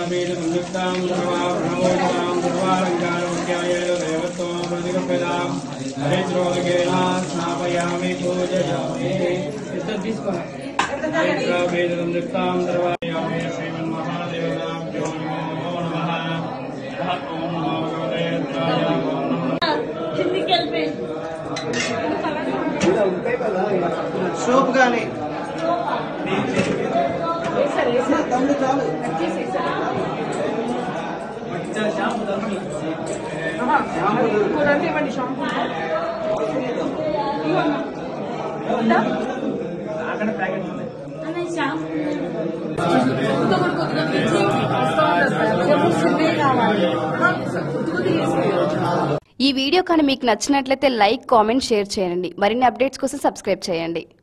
సంయుక్తాం సర్వాభరణమోదాం సర్వాలంకారముఖ్యాయేన దేవత్వం ప్రతిగప్యతాం హరిద్రోదకేన స్నాపయామి పూజయామి హరిద్రాభేద సంయుక్తాం సర్వాయామి శ్రీమన్మహాదేవతాభ్యో నమో నమః ఓం నమో భగవతే రుద్రాయ ఓం నమో కిందికి వెళ్ళిపోయి సోప్ కానీ తమ్ముడు చాలు అన్న షాంపూ ఈ వీడియో కానీ మీకు నచ్చినట్లయితే లైక్ కామెంట్ షేర్ చేయండి మరిన్ని అప్డేట్స్ కోసం సబ్స్క్రైబ్ చేయండి